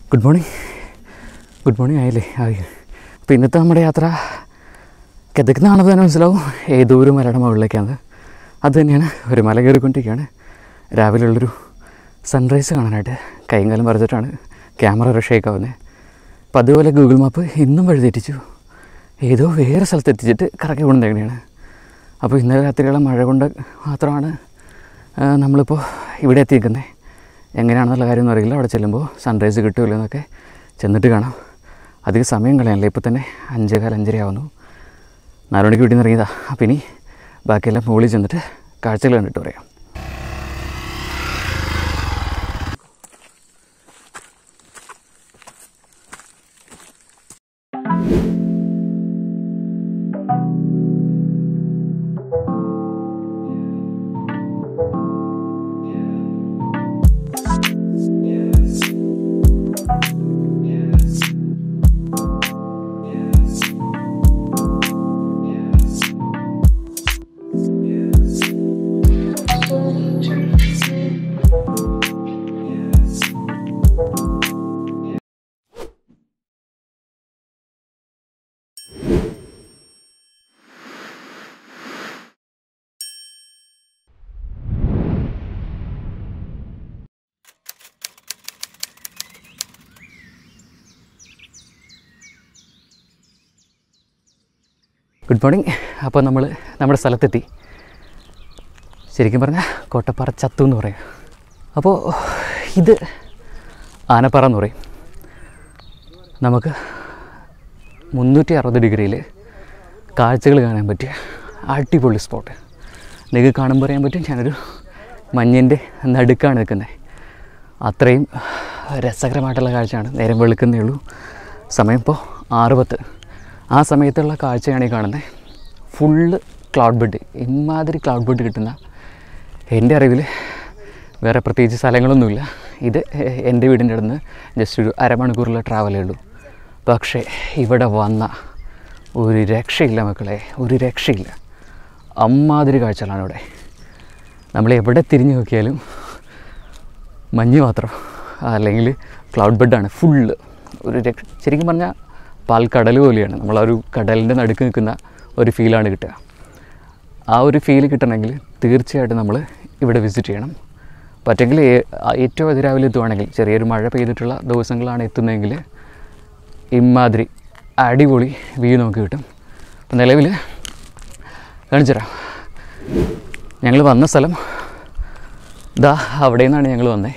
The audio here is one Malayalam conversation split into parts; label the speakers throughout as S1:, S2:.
S1: ഗുഡ് മോർണിംഗ് ഗുഡ് മോർണിംഗ് ആയില്ലേ ആയി അപ്പോൾ ഇന്നത്തെ നമ്മുടെ യാത്ര കിതക്കുന്ന കാണുമ്പോൾ തന്നെ മനസ്സിലാവും ഏതോ ഒരു മലയുടെ മുകളിലേക്കാണ് അത് തന്നെയാണ് ഒരു മല കയറിക്കൊണ്ടിരിക്കുകയാണ് രാവിലെ ഉള്ളൊരു സൺറൈസ് കാണാനായിട്ട് കൈയും കാലം വരച്ചിട്ടാണ് ക്യാമറ റഷേക്ക് ആവുന്നത് അപ്പോൾ അതുപോലെ ഗൂഗിൾ മാപ്പ് ഇന്നും വഴി തെറ്റിച്ചു ഏതോ വേറെ സ്ഥലത്ത് എത്തിച്ചിട്ട് കറക്കി കൊണ്ടത് എങ്ങനെയാണ് അപ്പോൾ ഇന്നലെ രാത്രിയുള്ള മഴ കൊണ്ട് മാത്രമാണ് ആ, നമ്മളിപ്പോൾ ഇവിടെ എത്തിയിരിക്കുന്നത് എങ്ങനെയാണെന്നുള്ള കാര്യമൊന്നും അറിയില്ല അവിടെ ചെല്ലുമ്പോൾ സൺറൈസ് കിട്ടുമല്ലോ എന്നൊക്കെ ചെന്നിട്ട് കാണാം അധികം സമയം കളയാനില്ല ഇപ്പോൾ തന്നെ അഞ്ചേകാൽ അഞ്ചര ആവുന്നു നാല് മണിക്ക് വീട്ടിൽ നിന്ന് ഇറങ്ങിയതാ അപ്പം ഇനി ബാക്കിയെല്ലാം മുകളിൽ ചെന്നിട്ട് കാഴ്ചകൾ കണ്ടിട്ട് പറയാം ഗുഡ് മോർണിംഗ് അപ്പോൾ നമ്മൾ നമ്മുടെ സ്ഥലത്തെത്തി ശരിക്കും പറഞ്ഞാൽ കോട്ടപ്പാറ ചത്തു എന്ന് പറയും അപ്പോൾ ഇത് ആനപ്പാറ എന്ന് പറയും നമുക്ക് മുന്നൂറ്റി അറുപത് ഡിഗ്രിയിൽ കാഴ്ചകൾ കാണാൻ പറ്റിയ അടിപൊളി സ്പോട്ട് നിങ്ങൾക്ക് കാണുമ്പോൾ അറിയാൻ പറ്റും ഞാനൊരു മഞ്ഞിൻ്റെ നടുക്കാണ് നിൽക്കുന്നത് അത്രയും രസകരമായിട്ടുള്ള കാഴ്ചയാണ് നേരം വെളുക്കുന്നേ ഉള്ളൂ സമയം ഇപ്പോൾ ആറ് പത്ത് ആ സമയത്തുള്ള കാഴ്ചയാണ് ഈ കാണുന്നത് ഫുള്ള് ക്ലൗഡ് ബെഡ് ഇമാതിരി ക്ലൗഡ് ബെഡ് കിട്ടുന്ന എൻ്റെ അറിവിൽ വേറെ പ്രത്യേകിച്ച് സ്ഥലങ്ങളൊന്നുമില്ല ഇത് എ- എൻ്റെ വീടിൻ്റെ അടുത്ത് നിന്ന് ജസ്റ്റ് ഒരു അരമണിക്കൂറിലെ ട്രാവലേ ഉള്ളൂ പക്ഷേ ഇവിടെ വന്ന ഒരു രക്ഷയില്ല മക്കളെ ഒരു രക്ഷയില്ല അമ്മാതിരി കാഴ്ചകളാണ് ഇവിടെ നമ്മൾ എവിടെ തിരിഞ്ഞു നോക്കിയാലും മഞ്ഞ് മാത്രം അല്ലെങ്കിൽ ക്ലൗഡ് ബെഡാണ് ഫുള്ള് ഒരു രക്ഷ ശരിക്കും പറഞ്ഞാൽ പാൽക്കടൽ പോലെയാണ് നമ്മൾ ആ ഒരു കടലിൻ്റെ നടുക്ക് നിൽക്കുന്ന ഒരു ഫീലാണ് കിട്ടുക ആ ഒരു ഫീൽ കിട്ടണമെങ്കിൽ തീർച്ചയായിട്ടും നമ്മൾ ഇവിടെ വിസിറ്റ് ചെയ്യണം പറ്റെങ്കിൽ ഏ- ആ ഏറ്റവും അതിരാവിലെ എത്തുവാണെങ്കിൽ ചെറിയൊരു മഴ പെയ്തിട്ടുള്ള ദിവസങ്ങളാണ് എത്തുന്നതെങ്കിൽ ഇമാതിരി അടിപൊളി വ്യൂ നമുക്ക് കിട്ടും അപ്പം നിലവിൽ കാണിച്ചു തരാം ഞങ്ങൾ വന്ന സ്ഥലം ദാ അവിടെ നിന്നാണ് ഞങ്ങൾ വന്നത്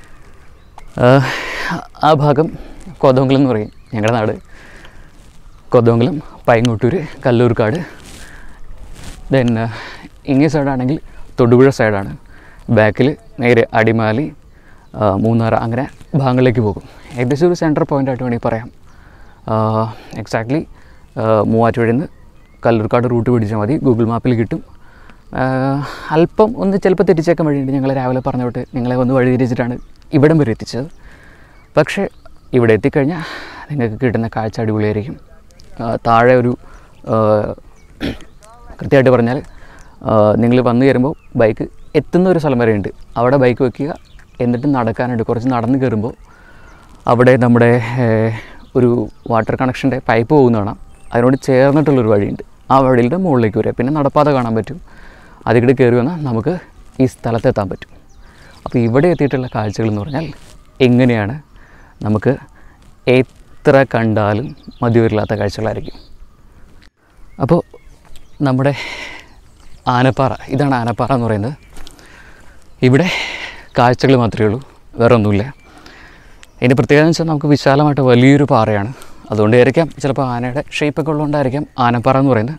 S1: ആ ഭാഗം കോതമംഗലം എന്ന് പറയും ഞങ്ങളുടെ നാട് കോതമംഗലം പൈങ്ങോട്ടൂർ കല്ലൂർക്കാട് ദെൻ ഇങ്ങേ സൈഡാണെങ്കിൽ തൊടുപുഴ സൈഡാണ് ബാക്കിൽ നേരെ അടിമാലി ആ, മൂന്നാർ അങ്ങനെ ഭാഗങ്ങളിലേക്ക് പോകും ഏകദേശം ഒരു സെൻട്രൽ പോയിൻ്റ് ആയിട്ട് വേണമെങ്കിൽ പറയാം എക്സാക്ട്ലി മൂവാറ്റുപുഴയിൽ നിന്ന് കല്ലൂർക്കാട് റൂട്ട് പിടിച്ചാൽ മതി ഗൂഗിൾ മാപ്പിൽ കിട്ടും ആ, അല്പം ഒന്ന് ചിലപ്പോൾ തെറ്റിച്ചേക്കാൻ വഴിയുണ്ട് ഞങ്ങൾ രാവിലെ പറഞ്ഞ തൊട്ട് ഞങ്ങളെ ഒന്ന് വഴി തിരിച്ചിട്ടാണ് ഇവിടം വരെ എത്തിച്ചത് പക്ഷേ ഇവിടെ എത്തിക്കഴിഞ്ഞാൽ നിങ്ങൾക്ക് കിട്ടുന്ന കാഴ്ച അടിപൊളിയായിരിക്കും ആ, താഴെ ഒരു ആ, കൃത്യമായിട്ട് പറഞ്ഞാൽ നിങ്ങൾ വന്നു കയറുമ്പോൾ ബൈക്ക് എത്തുന്ന ഒരു സ്ഥലം വരെ ഉണ്ട് അവിടെ ബൈക്ക് വെക്കുക എന്നിട്ട് നടക്കാനുണ്ട് കുറച്ച് നടന്ന് കയറുമ്പോൾ അവിടെ നമ്മുടെ ഏഹ്, ഒരു വാട്ടർ കണക്ഷൻ്റെ പൈപ്പ് പോകുന്ന കാണാം അതിനോട് ചേർന്നിട്ടുള്ളൊരു വഴിയുണ്ട് ആ വഴിയുടെ മുകളിലേക്ക് വരിക പിന്നെ നടപ്പാത കാണാൻ പറ്റും അതിവിടെ കയറി വന്നാൽ നമുക്ക് ഈ സ്ഥലത്തെത്താൻ പറ്റും അപ്പോൾ ഇവിടെ എത്തിയിട്ടുള്ള കാഴ്ചകൾ എന്ന് പറഞ്ഞാൽ എങ്ങനെയാണ് നമുക്ക് എത്ര കണ്ടാലും മതിവരില്ലാത്ത കാഴ്ചകളായിരിക്കും അപ്പോൾ നമ്മുടെ ആനപ്പാറ ഇതാണ് ആനപ്പാറ എന്ന് പറയുന്നത് ഇവിടെ കാഴ്ചകൾ മാത്രമേ ഉള്ളൂ വേറെ ഒന്നുമില്ല ഇതിൻ്റെ പ്രത്യേകത എന്ന് വെച്ചാൽ നമുക്ക് വിശാലമായിട്ട് വലിയൊരു പാറയാണ് അതുകൊണ്ടായിരിക്കാം ചിലപ്പോൾ ആനയുടെ ഷേപ്പൊക്കെ ഉള്ളതുകൊണ്ടായിരിക്കാം ആനപ്പാറ എന്ന് പറയുന്നത്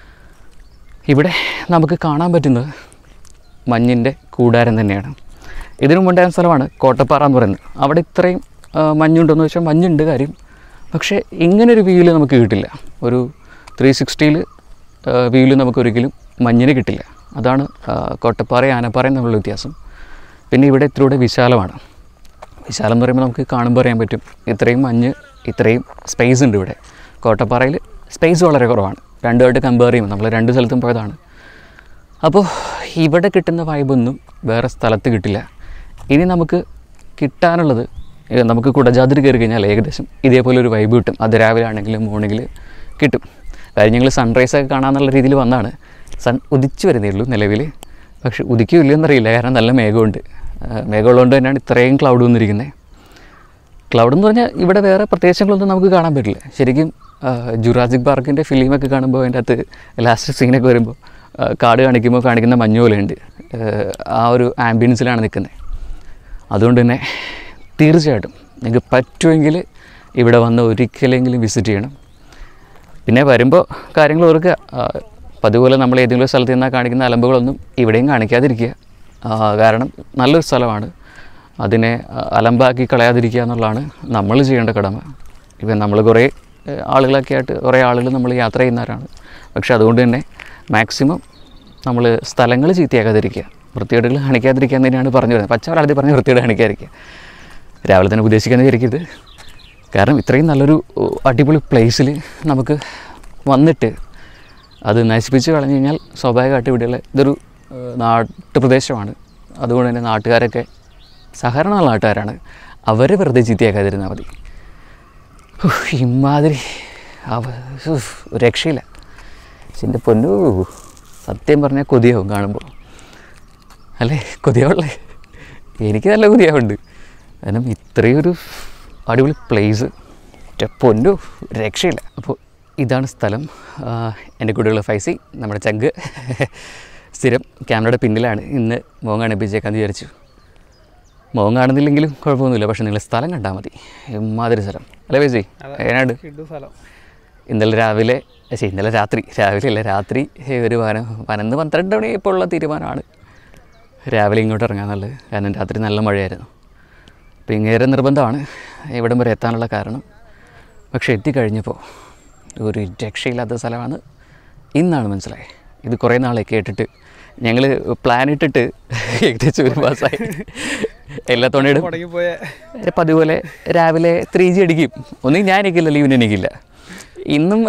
S1: ഇവിടെ നമുക്ക് കാണാൻ പറ്റുന്നത് മഞ്ഞിൻ്റെ കൂടാരം തന്നെയാണ് ഇതിനു മുമ്പുണ്ടായ സ്ഥലമാണ് കോട്ടപ്പാറ എന്ന് പറയുന്നത് അവിടെ ഇത്രയും ആ, മഞ്ഞുണ്ടോയെന്ന് വെച്ചാൽ മഞ്ഞുണ്ട് കാര്യം പക്ഷേ ഇങ്ങനൊരു വ്യൂവിൽ നമുക്ക് കിട്ടില്ല ഒരു ത്രീ സിക്സ്റ്റിയിൽ വ്യൂവിൽ നമുക്ക് ഒരിക്കലും മഞ്ഞിന് കിട്ടില്ല അതാണ് ആ, കോട്ടപ്പാറയും ആനപ്പാറയും തമ്മിലുള്ള വ്യത്യാസം പിന്നെ ഇവിടെ ഇത്തിലൂടെ വിശാലമാണ് വിശാലം എന്ന് പറയുമ്പോൾ നമുക്ക് കാണുമ്പോൾ അറിയാൻ പറ്റും ഇത്രയും മഞ്ഞ് ഇത്രയും സ്പേസ് ഉണ്ട് ഇവിടെ കോട്ടപ്പാറയിൽ സ്പേസ് വളരെ കുറവാണ് രണ്ടുമായിട്ട് കമ്പയർ ചെയ്യുമ്പോൾ നമ്മൾ രണ്ട് സ്ഥലത്തും പോയതാണ് അപ്പോൾ ഇവിടെ കിട്ടുന്ന വൈബൊന്നും വേറെ സ്ഥലത്ത് കിട്ടില്ല ഇനി നമുക്ക് കിട്ടാനുള്ളത് ഏ, നമുക്ക് കുടജാതിരി കയറി കഴിഞ്ഞാൽ ഏകദേശം ഇതേപോലെ ഒരു വൈബ് കിട്ടും അത് രാവിലെ ആണെങ്കിലും മോർണിംഗിൽ കിട്ടും കാര്യം ഞങ്ങൾ സൺറൈസ് ഒക്കെ കാണാമെന്നുള്ള രീതിയിൽ വന്നതാണ് സൺ ഉദിച്ചു വരുന്നേ ഉള്ളൂ നിലവിൽ പക്ഷെ ഉദിക്കില്ല എന്നറിയില്ല കാരണം നല്ല മേഘമുണ്ട് ആ, മേഘമുള്ളതുകൊണ്ട് തന്നെയാണ് ഇത്രയും ക്ലൗഡ് വന്നിരിക്കുന്നത് ക്ലൗഡ് എന്ന് പറഞ്ഞാൽ ഇവിടെ വേറെ പ്രത്യേകങ്ങളൊന്നും നമുക്ക് കാണാൻ പറ്റില്ല ശരിക്കും ജുറാസിക് പാർക്കിൻ്റെ ഫിലിമൊക്കെ കാണുമ്പോൾ അതിൻ്റെ അകത്ത് ലാസ്റ്റ് സീനൊക്കെ വരുമ്പോൾ ആ, കാട് കാണിക്കുമ്പോൾ കാണിക്കുന്ന മഞ്ഞ് പോലെയുണ്ട് ആ, ആ ഒരു ആംബിയൻസിലാണ് നിൽക്കുന്നത് അതുകൊണ്ട് തന്നെ തീർച്ചയായിട്ടും നിങ്ങൾക്ക് പറ്റുമെങ്കിൽ ഇവിടെ വന്ന് ഒരിക്കലെങ്കിലും വിസിറ്റ് ചെയ്യണം പിന്നെ വരുമ്പോൾ കാര്യങ്ങൾ ഓർക്കുക ആ, പതുപോലെ നമ്മൾ ഏതെങ്കിലും സ്ഥലത്ത് നിന്നാൽ കാണിക്കുന്ന അലമ്പുകളൊന്നും ഇവിടെയും കാണിക്കാതിരിക്കുക ആ, കാരണം നല്ലൊരു സ്ഥലമാണ് അതിനെ ആ, അലമ്പാക്കി കളയാതിരിക്കുക എന്നുള്ളതാണ് നമ്മൾ ചെയ്യേണ്ട കടമ ഇപ്പം നമ്മൾ കുറേ ഏ, ആളുകളൊക്കെ ആയിട്ട് കുറേ ആളുകൾ നമ്മൾ യാത്ര ചെയ്യുന്നവരാണ് പക്ഷെ അതുകൊണ്ട് തന്നെ മാക്സിമം നമ്മൾ സ്ഥലങ്ങൾ ചീത്തയാക്കാതിരിക്കുക വൃത്തികേടുകൾ കാണിക്കാതിരിക്കുക എന്ന് തന്നെയാണ് പറഞ്ഞു വരുന്നത് പച്ചവരാളത്തിൽ പറഞ്ഞ് വൃത്തികേട് കാണിക്കാതിരിക്കുക രാവിലെ തന്നെ ഉപദേശിക്കുന്ന വിചാരിക്കരുത് കാരണം ഇത്രയും നല്ലൊരു ഓ, അടിപൊളി പ്ലേസിൽ നമുക്ക് വന്നിട്ട് അത് നശിപ്പിച്ച് കളഞ്ഞു കഴിഞ്ഞാൽ സ്വാഭാവികമായിട്ട് ഇവിടെയുള്ള ഇതൊരു ഏഹ്, നാട്ടുപ്രദേശമാണ് അതുകൊണ്ട് തന്നെ നാട്ടുകാരൊക്കെ സഹകരണമുള്ള നാട്ടുകാരാണ് അവർ വെറുതെ ചീത്തയാക്കാതിരുന്നാൽ മതി ഉഫ്, ഇമാതിരി അവ ഉഫ്, ഒരു രക്ഷയില്ല പക്ഷെ എൻ്റെ പൊന്നു സത്യം പറഞ്ഞാൽ കൊതിയാവും കാണുമ്പോൾ അല്ലേ കൊതിയാവല്ലേ എനിക്ക് നല്ല കൊതിയാവുണ്ട് കാരണം ഇത്രയും ഒരു അടിപൊളി പ്ലേസ് പൊന്നു രക്ഷയില്ല അപ്പോൾ ഇതാണ് സ്ഥലം ആ, എൻ്റെ കൂടെയുള്ള ഫൈസി നമ്മുടെ ചങ്ക് സ്ഥിരം ക്യാമറയുടെ പിന്നിലാണ് ഇന്ന് മോൻ കാണിപ്പിച്ചേക്കാന്ന് വിചാരിച്ചു മോൻ കാണുന്നില്ലെങ്കിലും കുഴപ്പമൊന്നുമില്ല പക്ഷേ നിങ്ങൾ സ്ഥലം കണ്ടാൽ മതി ഇമാതിരി സ്ഥലം അല്ലേ ഫൈസി ഏനാട്
S2: കിഡു സ്ഥലം
S1: ഇന്നലെ രാവിലെ ശരി ഇന്നലെ രാത്രി രാവിലെ അല്ല രാത്രി ഒരു പന പതിനൊന്ന് പന്ത്രണ്ട് മണി ഇപ്പോൾ ഉള്ള തീരുമാനമാണ് രാവിലെ ഇങ്ങോട്ട് ഇറങ്ങാന്നുള്ളത് കാരണം രാത്രി നല്ല മഴയായിരുന്നു അപ്പോൾ ഇങ്ങേറെ നിർബന്ധമാണ് ഇവിടം വരെ എത്താനുള്ള കാരണം പക്ഷേ എത്തിക്കഴിഞ്ഞപ്പോൾ ഒരു രക്ഷയില്ലാത്ത സ്ഥലമാണ് ഇന്നാണ് മനസ്സിലായത് ഇത് കുറേ നാളെ കേട്ടിട്ട് ഞങ്ങൾ പ്ലാൻ ഇട്ടിട്ട് ഏകദേശം ഒരു മാസമായി എല്ലാ തവണയും
S2: മുടങ്ങിപ്പോയ
S1: പതിപോലെ രാവിലെ ത്രീ ജി അടിക്കും ഒന്നും ഞാൻ എനിക്കില്ല ലീവിന് എനിക്കില്ല ഇന്നും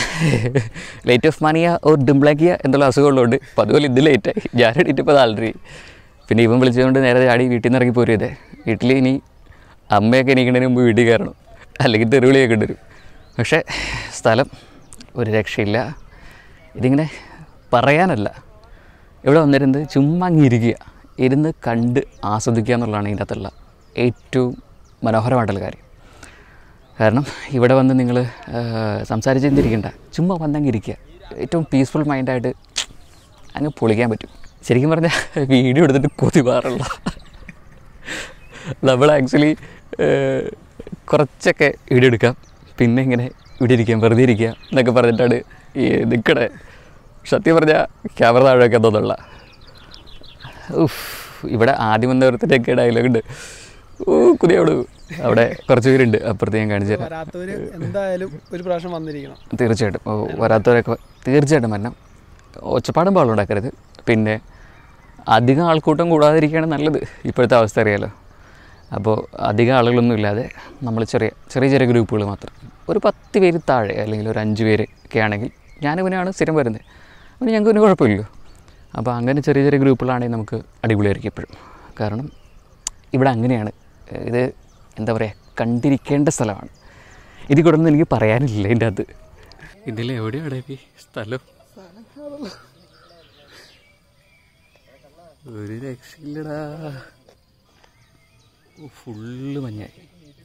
S1: ലേറ്റ് ഓഫ് മാനിയ ഓർ ഡിംബ്ലാക്കിയ എന്നുള്ള അസുഖമുള്ളതുകൊണ്ട് അപ്പോൾ അതുപോലെ ഇത് ലേറ്റായി ഞാൻ എണീറ്റപ്പോൾ ആൾറെഡി പിന്നെ ഇവൻ വിളിച്ചുകൊണ്ട് നേരെ ചാടി വീട്ടിൽ നിന്ന് ഇറങ്ങി പോരുതേ വീട്ടിൽ ഇനി അമ്മയൊക്കെ എണീക്കുന്നതിന് മുമ്പ് വീട്ടിൽ കയറണം അല്ലെങ്കിൽ തെരുവിളിയൊക്കെ വരും പക്ഷേ സ്ഥലം ഒരു രക്ഷയില്ല ഇതിങ്ങനെ പറയാനല്ല ഇവിടെ വന്നിരുന്നത് ചുമ്മാ അങ്ങ് ഇരിക്കുക ഇരുന്ന് കണ്ട് ആസ്വദിക്കുക എന്നുള്ളതാണ് ഇതിൻ്റെ അകത്തുള്ള ഏറ്റവും മനോഹരമായിട്ടുള്ള കാര്യം കാരണം ഇവിടെ വന്ന് നിങ്ങൾ സംസാരിച്ച് ചിന്തിരിക്കണ്ട ചുമ്മാ വന്നങ്ങ് ഇരിക്കുക ഏറ്റവും പീസ്ഫുൾ മൈൻഡായിട്ട് അങ്ങ് പൊളിക്കാൻ പറ്റും ശരിക്കും പറഞ്ഞാൽ വീഡിയോ എടുത്തിട്ട് കൊതി പാറുള്ള നമ്മൾ ആക്ച്വലി കുറച്ചൊക്കെ വീഡിയോ എടുക്കാം പിന്നെ ഇങ്ങനെ ഇവിടെ ഇരിക്കാം വെറുതെ ഇരിക്കുക എന്നൊക്കെ പറഞ്ഞിട്ടാണ് ഈ നിൽക്കണേ സത്യം പറഞ്ഞാൽ ക്യാമറ താഴെ വെക്കാൻ തോന്നുള്ള ഉഫ് ഇവിടെ ആദ്യം വന്നവരത്തിൻ്റെയൊക്കെ ഡയലോഗ് ഉണ്ട് ഓ കുതിയോട് അവിടെ കുറച്ച് പേരുണ്ട് അപ്പുറത്ത് ഞാൻ കാണിച്ചു തരാം
S2: വരാത്തവര് എന്തായാലും ഒരു പ്രാവശ്യം വന്നിരിക്കണം
S1: തീർച്ചയായിട്ടും ഓ, വരാത്തവരൊക്കെ തീർച്ചയായിട്ടും വരണം ഒച്ചപ്പാടും പാടും ഉണ്ടാക്കരുത് പിന്നെ അധികം ആൾക്കൂട്ടം കൂടാതിരിക്കുകയാണ് നല്ലത് ഇപ്പോഴത്തെ അവസ്ഥ അറിയാലോ അപ്പോൾ അധികം ആളുകളൊന്നും ഇല്ലാതെ നമ്മൾ ചെറിയ ചെറിയ ചെറിയ ഗ്രൂപ്പുകൾ മാത്രം ഒരു പത്ത് പേര് താഴെ അല്ലെങ്കിൽ ഒരു അഞ്ച് പേര് ഒക്കെ ആണെങ്കിൽ ഞാനിവനാണ് സ്ഥിരം വരുന്നത് അപ്പോൾ ഞങ്ങൾക്ക് പിന്നെ കുഴപ്പമില്ലല്ലോ അപ്പോൾ അങ്ങനെ ചെറിയ ചെറിയ ഗ്രൂപ്പുകളാണെങ്കിൽ നമുക്ക് അടിപൊളിയായിരിക്കും എപ്പോഴും കാരണം ഇവിടെ അങ്ങനെയാണ് ഇത് എന്താ പറയുക കണ്ടിരിക്കേണ്ട സ്ഥലമാണ് ഇതിൽ കൂടെ ഒന്നും എനിക്ക് പറയാനില്ല ഇതിൻ്റെ അകത്ത് ഇതിൽ എവിടെയാണ് ഈ സ്ഥലം ഒരു രക്ഷയില്ലടാ ഓ, ഫുള്ള് മഞ്ഞായി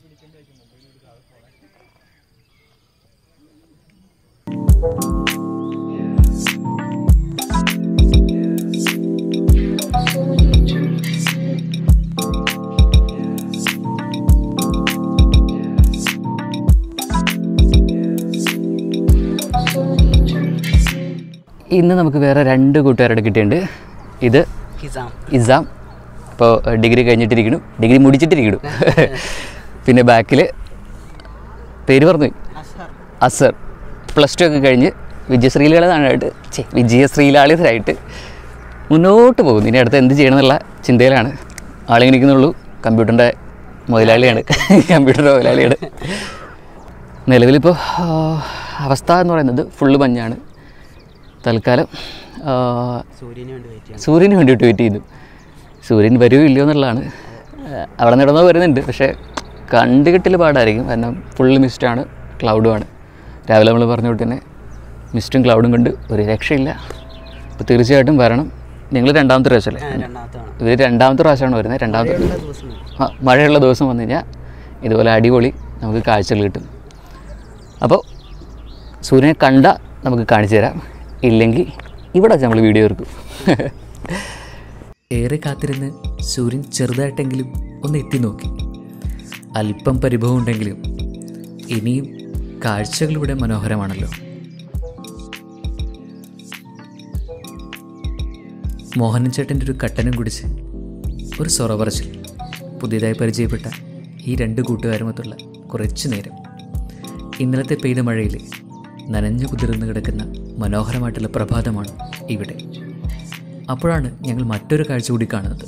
S1: ഇന്ന് നമുക്ക് വേറെ രണ്ട് കൂട്ടുകാരുടെ കിട്ടിയിട്ടുണ്ട് ഇത്
S3: ഹിസാം
S1: ഇസാം ഇപ്പോൾ ഡിഗ്രി കഴിഞ്ഞിട്ടിരിക്കുന്നു ഡിഗ്രി മുടിച്ചിട്ടിരിക്കുന്നു പിന്നെ ബാക്കിൽ പേര് പറഞ്ഞു അസർ പ്ലസ് ടു ഒക്കെ കഴിഞ്ഞ് വിജയശ്രീലാളിതായിട്ട് ഛെ, വിജയശ്രീലാളിതരായിട്ട് മുന്നോട്ട് പോകുന്നു ഇനി അടുത്ത് എന്ത് ചെയ്യണം എന്നുള്ള ചിന്തയിലാണ് ആളിങ്ങനെ ഇരിക്കുന്നുള്ളൂ കമ്പ്യൂട്ടറിൻ്റെ മുതലാളിയാണ് കമ്പ്യൂട്ടറിൻ്റെ മുതലാളിയാണ് നിലവിലിപ്പോൾ ആ, അവസ്ഥ എന്ന് പറയുന്നത് ഫുള്ള് മഞ്ഞാണ് തൽക്കാലം ആ,
S3: സൂര്യന് വേണ്ടി വെയിറ്റ് ചെയ്യണം
S1: സൂര്യന് വേണ്ടിയിട്ട് വെയിറ്റ് ചെയ്തു സൂര്യൻ വരുമോ ഇല്ലയോ എന്നുള്ളതാണ് ആ, അവിടെ നടന്നോ വരുന്നുണ്ട് പക്ഷേ കണ്ടുകിട്ടൽ പാടായിരിക്കും കാരണം ഫുള്ള് മിസ്റ്റാണ് ക്ലൗഡുമാണ് രാവിലെ നമ്മൾ പറഞ്ഞ പോലെ തന്നെ മിസ്റ്റും ക്ലൗഡും കൊണ്ട് ഒരു രക്ഷയില്ല അപ്പോൾ തീർച്ചയായിട്ടും വരണം നിങ്ങൾ രണ്ടാമത്തെ പ്രാവശ്യമല്ലേ
S3: ആ, രണ്ടാമത്തെ വേണം
S1: ഇവർ രണ്ടാമത്തെ പ്രാവശ്യമാണ് വരുന്നത് രണ്ടാമത്തെ
S3: മഴയുള്ള ദിവസം വേണം.
S1: ആ, മഴയുള്ള ദിവസം വന്നു കഴിഞ്ഞാൽ ഇതുപോലെ അടിപൊളി നമുക്ക് കാഴ്ചകൾ കിട്ടും അപ്പോൾ സൂര്യനെ കണ്ട നമുക്ക് കാണിച്ചു തരാം ഇല്ലെങ്കിൽ ഇവിടെ വെച്ച് നമ്മൾ വീഡിയോ എടുക്കും
S4: ഏറെ കാത്തിരുന്ന് സൂര്യൻ ചെറുതായിട്ടെങ്കിലും ഒന്ന് എത്തി നോക്കി അല്പം പരിഭവം ഉണ്ടെങ്കിലും ഇനിയും കാഴ്ചകൾ ഇവിടെ മനോഹരമാണല്ലോ മോഹനൻ ചേട്ടൻ്റെ ഒരു കട്ടനും കുടിച്ച് ഒരു സൊറ പറച്ചിൽ പുതിയതായി പരിചയപ്പെട്ട ഈ രണ്ട് കൂട്ടുകാരുമൊത്തുള്ള കുറച്ചു നേരം ഇന്നലത്തെ പെയ്ത മഴയിൽ നനഞ്ഞു കുതിർന്ന് കിടക്കുന്ന മനോഹരമായിട്ടുള്ള പ്രഭാതമാണ് ഇവിടെ അപ്പോഴാണ് ഞങ്ങൾ മറ്റൊരു കാഴ്ച കൂടി കാണുന്നത്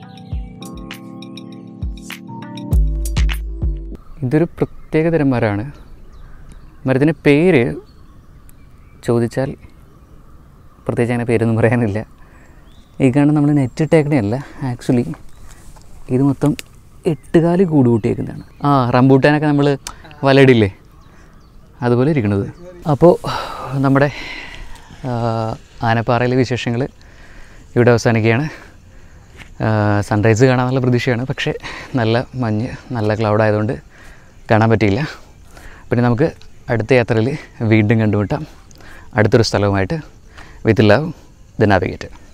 S1: ഇതൊരു പ്രത്യേക തരം മരമാണ് മരത്തിൻ്റെ പേര് ചോദിച്ചാൽ പ്രത്യേകിച്ച് അങ്ങനെ പേരൊന്നും പറയാനില്ല ഈ കാണുന്ന നമ്മൾ നെറ്റ് ഇട്ടേക്കണയല്ല ആക്ച്വലി ഇത് മൊത്തം എട്ടുകാലി കൂട് കൂട്ടിയേക്കുന്നതാണ് ആ റംബൂട്ടാനൊക്കെ നമ്മൾ വലയിടില്ലേ അതുപോലെ ഇരിക്കുന്നത് അപ്പോൾ നമ്മുടെ ആ, ആനപ്പാറയിലെ വിശേഷങ്ങൾ ഇവിടെ അവസാനിക്കുകയാണ് സൺറൈസ് കാണാനുള്ള പ്രതീക്ഷയാണ് പക്ഷേ നല്ല മഞ്ഞ് നല്ല ക്ലൗഡ് ആയതുകൊണ്ട് കാണാൻ പറ്റിയില്ല പിന്നെ നമുക്ക് അടുത്ത യാത്രയിൽ വീണ്ടും കണ്ടുമുട്ടാം അടുത്തൊരു സ്ഥലവുമായിട്ട് വിത്ത് ലവ് ദ നാവിഗേറ്റ്